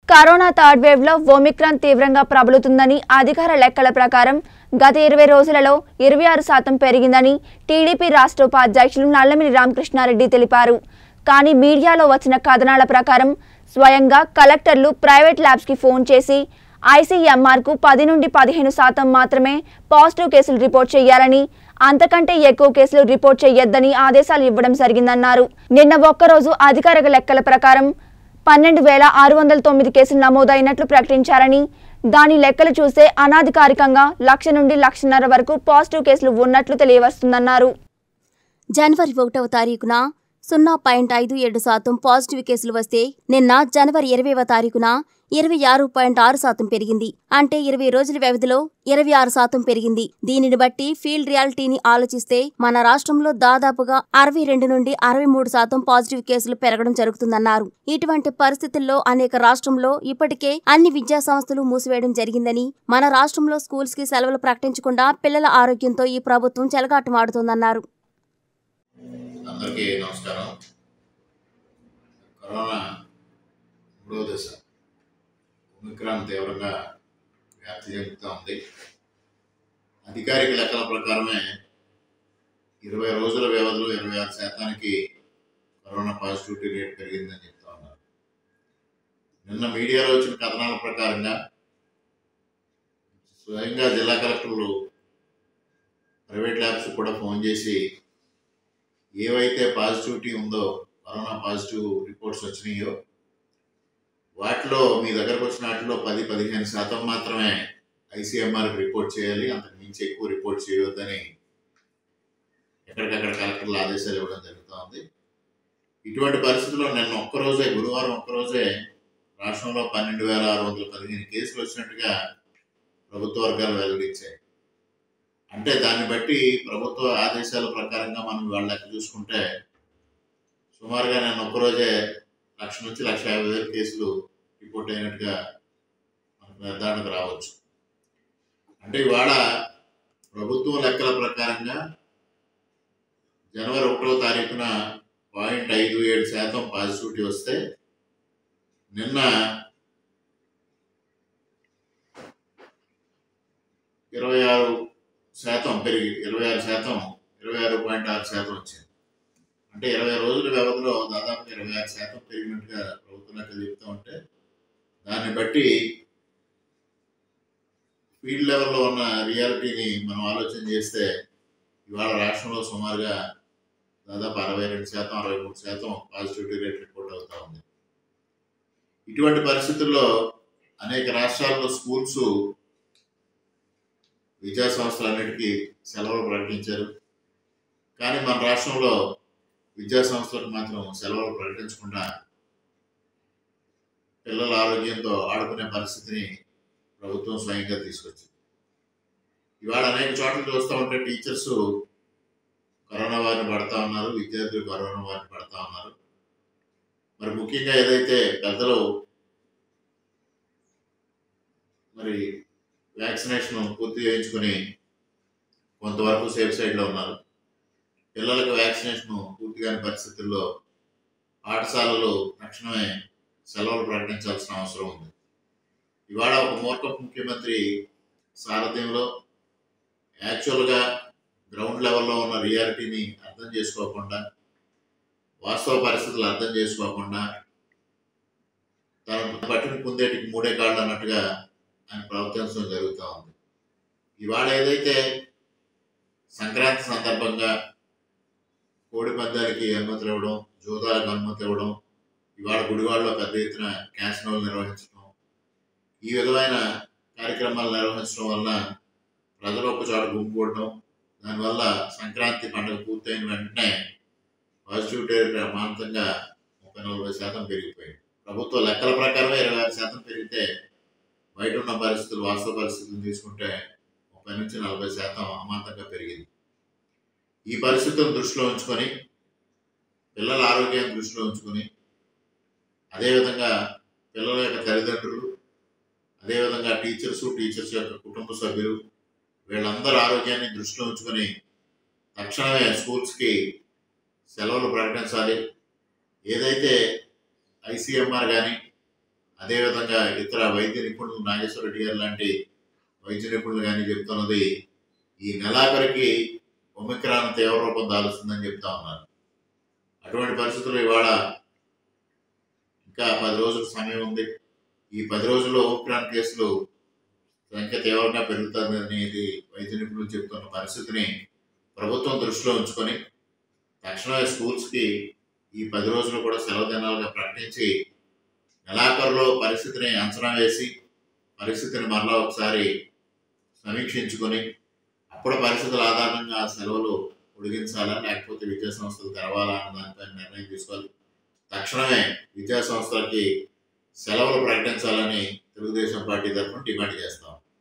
corona third wave లో Omicron తీవ్రంగా ప్రబలుతుందని అధికార లెక్కల ప్రకారం గత ఇరవై రోజులలో ఇరవై ఆరు శాతం పెరిగిందని టీడీపీ రాష్ట్ర ఉపాధ్యక్షులు నల్లమిని రామకృష్ణారెడ్డి తెలిపారు కానీ మీడియాలో వచ్చిన కథనాల ప్రకారం స్వయంగా కలెక్టర్లు ప్రైవేట్ ల్యాబ్స్ కి ఫోన్ చేసి ఐసీఎంఆర్ కు పది నుండి పదిహేను శాతం మాత్రమే పాజిటివ్ కేసులు రిపోర్ట్ చేయాలని అంతకంటే ఎక్కువ కేసులు రిపోర్ట్ చేయొద్దని ఆదేశాలు ఇవ్వడం జరిగిందన్నారు నిన్న ఒక్కరోజు అధికారిక లెక్కల ప్రకారం పన్నెండు వేల ఆరు వందల తొమ్మిది కేసులు నమోదైనట్లు ప్రకటించారని దాని లెక్కలు చూస్తే అనాధికారికంగా లక్ష నుండి లక్షన్నర వరకు పాజిటివ్ కేసులు ఉన్నట్లు తెలియవస్తుందన్నారు జనవరి ఒకటవ తారీఖున సున్నా పాయింట్ ఐదు ఏడు శాతం పాజిటివ్ కేసులు వస్తే నిన్న జనవరి ఇరవైవ తారీఖున ఇరవై ఆరు పాయింట్ ఆరు శాతం పెరిగింది అంటే ఇరవై రోజుల వ్యవధిలో ఇరవై ఆరు శాతం పెరిగింది దీనిని బట్టి ఫీల్డ్ రియాలిటీని ఆలోచిస్తే మన రాష్ట్రంలో దాదాపుగా అరవై రెండు నుండి అరవై మూడు శాతం పాజిటివ్ కేసులు పెరగడం జరుగుతుందన్నారు ఇటువంటి పరిస్థితుల్లో అనేక రాష్ట్రంలో ఇప్పటికే అన్ని విద్యా సంస్థలు మూసివేయడం జరిగిందని మన రాష్ట్రంలో స్కూల్స్ కి సెలవులు ప్రకటించకుండా పిల్లల ఆరోగ్యంతో ఈ ప్రభుత్వం చెలగాటమాడుతోందన్నారు అందరికీ నమస్కారం కరోనా మూడవ దశ ఒమిక్రాన్ తీవ్రంగా వ్యాప్తి చెందుతూ ఉంది అధికారిక లెక్కల ప్రకారమే ఇరవై రోజుల వ్యవధిలో ఇరవై ఆరు శాతానికి కరోనా పాజిటివిటీ రేట్ పెరిగిందని చెప్తా ఉన్నారు నిన్న మీడియాలో వచ్చిన కథనాల ప్రకారంగా స్వయంగా జిల్లా కలెక్టర్లు ప్రైవేట్ ల్యాబ్స్ కూడా ఫోన్ చేసి ఏవైతే పాజిటివిటీ ఉందో కరోనా పాజిటివ్ రిపోర్ట్స్ వచ్చినాయో వాటిలో మీ దగ్గరకు వచ్చిన వాటిలో పది పదిహేను శాతం మాత్రమే ఐసీఎంఆర్కి రిపోర్ట్ చేయాలి అంతకు మించి ఎక్కువ రిపోర్ట్ చేయవద్దని ఎక్కడికక్కడ కలెక్టర్ల ఆదేశాలు ఇవ్వడం జరుగుతూ ఉంది ఇటువంటి పరిస్థితుల్లో నిన్న ఒక్కరోజే గురువారం ఒక్కరోజే రాష్ట్రంలో పన్నెండు వేల ఆరు వందల పదిహేను కేసులు వచ్చినట్టుగా ప్రభుత్వ వర్గాలు వెల్లడించాయి అంటే దాన్ని బట్టి ప్రభుత్వ ఆదేశాల ప్రకారంగా మనం వాళ్ళ లెక్క చూసుకుంటే సుమారుగా నేను ఒక్కరోజే లక్ష నుంచి లక్ష యాభై వేల కేసులు రిపోర్ట్ అయినట్టుగా మనకు నిర్ధారణకు రావచ్చు అంటే ఇవాళ ప్రభుత్వం లెక్కల ప్రకారంగా జనవరి ఒకటో తారీఖున పాయింట్ ఐదు ఏడు శాతం పాజిటివిటీ వస్తే నిన్న ఇరవై ఆరు శాతం పెరిగి ఇరవై ఆరు శాతం ఇరవై ఆరు పాయింట్ ఆరు శాతం వచ్చింది అంటే ఇరవై రోజుల వ్యవధిలో దాదాపు ఇరవై ఆరు శాతం పెరిగినట్టుగా ప్రభుత్వం లెక్కలు చెప్తూ ఉంటే దాన్ని బట్టి ఫీల్డ్ లెవెల్లో ఉన్న రియాలిటీని మనం ఆలోచన చేస్తే ఇవాళ రాష్ట్రంలో సుమారుగా దాదాపు అరవై రెండు శాతం అరవై మూడు శాతం పాజిటివిటీ రేట్ రిపోర్ట్ అవుతా ఉంది ఇటువంటి పరిస్థితుల్లో అనేక రాష్ట్రాల్లో స్కూల్స్ విద్యా సంస్థలన్నిటికీ సెలవులు ప్రకటించారు కానీ మన రాష్ట్రంలో విద్యా సంస్థలకు మాత్రం సెలవులు ప్రకటించకుండా పిల్లల ఆరోగ్యంతో ఆడుకునే పరిస్థితిని ప్రభుత్వం స్వయంగా తీసుకొచ్చింది ఇవాళ అనేక చోట్ల చూస్తూ ఉంటే టీచర్స్ కరోనా వారిని పడతా ఉన్నారు విద్యార్థులు కరోనా వారిని పడతా ఉన్నారు మరి ముఖ్యంగా ఏదైతే పెద్దలు మరి వ్యాక్సినేషన్ పూర్తి చేయించుకొని కొంతవరకు సేఫ్ సైడ్లో ఉన్నారు పిల్లలకు వ్యాక్సినేషన్ పూర్తి కాని పరిస్థితుల్లో పాఠశాలలు తక్షణమే సెలవులు ప్రకటించాల్సిన అవసరం ఉంది ఇవాళ ఒక మూర్ఖపు ముఖ్యమంత్రి సారథ్యంలో యాక్చువల్గా గ్రౌండ్ లెవెల్లో ఉన్న రియాలిటీని అర్థం చేసుకోకుండా వాస్తవ పరిస్థితులు అర్థం చేసుకోకుండా తన పట్టిన కుందేటికి మూడే కాళ్ళు అన్నట్టుగా ఆయన ప్రవర్తించడం జరుగుతూ ఉంది ఇవాళ ఏదైతే సంక్రాంతి సందర్భంగా కోడి పందాలకి అనుమతులు ఇవ్వడం జూదాలకు అనుమతి ఇవ్వడం ఇవాళ గుడివాడలో పెద్ద ఎత్తున క్యాసినోలు నిర్వహించడం ఈ విధమైన కార్యక్రమాలు నిర్వహించడం వల్ల ప్రజలు ఒక చోట గుంపుకోవడం దానివల్ల సంక్రాంతి పండుగ పూర్తయిన వెంటనే పాజిటివిటీ రేట్ అమాంతంగా ముప్పై నలభై శాతం పెరిగిపోయింది ప్రభుత్వ లెక్కల ప్రకారమే ఇరవై ఆరు శాతం పెరిగితే బయట ఉన్న పరిస్థితులు వాస్తవ పరిస్థితులు తీసుకుంటే ముప్పై నుంచి నలభై శాతం అమాంతంగా పెరిగింది ఈ పరిస్థితులను దృష్టిలో ఉంచుకొని పిల్లల ఆరోగ్యాన్ని దృష్టిలో ఉంచుకొని అదేవిధంగా పిల్లల యొక్క తల్లిదండ్రులు అదేవిధంగా టీచర్స్ టీచర్స్ యొక్క కుటుంబ సభ్యులు వీళ్ళందరూ ఆరోగ్యాన్ని దృష్టిలో ఉంచుకొని తక్షణమే స్కూల్స్కి సెలవులు ప్రకటించాలి ఏదైతే ఐసీఎంఆర్ కానీ అదేవిధంగా ఇతర వైద్య నిపుణులు నాగేశ్వర రెడ్డి గారు లాంటి వైద్య నిపుణులు కానీ చెప్తున్నది ఈ నెలాఖరికి ఒమిక్రాన్ తీవ్ర రూపం దాలుస్తుందని చెప్తా ఉన్నారు అటువంటి పరిస్థితుల్లో ఇవాళ ఇంకా పది రోజుల సమయం ఉంది ఈ పది రోజుల్లో ఒమిక్రాన్ కేసులు సంఖ్య తీవ్రంగా పెరుగుతుంది అనేది వైద్య నిపుణులు చెప్తున్న పరిస్థితిని ప్రభుత్వం దృష్టిలో ఉంచుకొని తక్షణమే స్కూల్స్కి ఈ పది రోజులు కూడా సెలవు దినాలుగా ప్రకటించి నెలాఖరులో పరిస్థితిని అంచనా వేసి పరిస్థితిని మరలా ఒకసారి సమీక్షించుకొని అప్పుడు పరిస్థితుల ఆధారంగా ఆ సెలవులు పొడిగించాలా లేకపోతే విద్యా సంస్థలు తెరవాలా అన్న దానిపై నిర్ణయం తీసుకోవాలి తక్షణమే విద్యా సంస్థలకి సెలవులు ప్రకటించాలని తెలుగుదేశం పార్టీ తరఫున డిమాండ్ చేస్తాం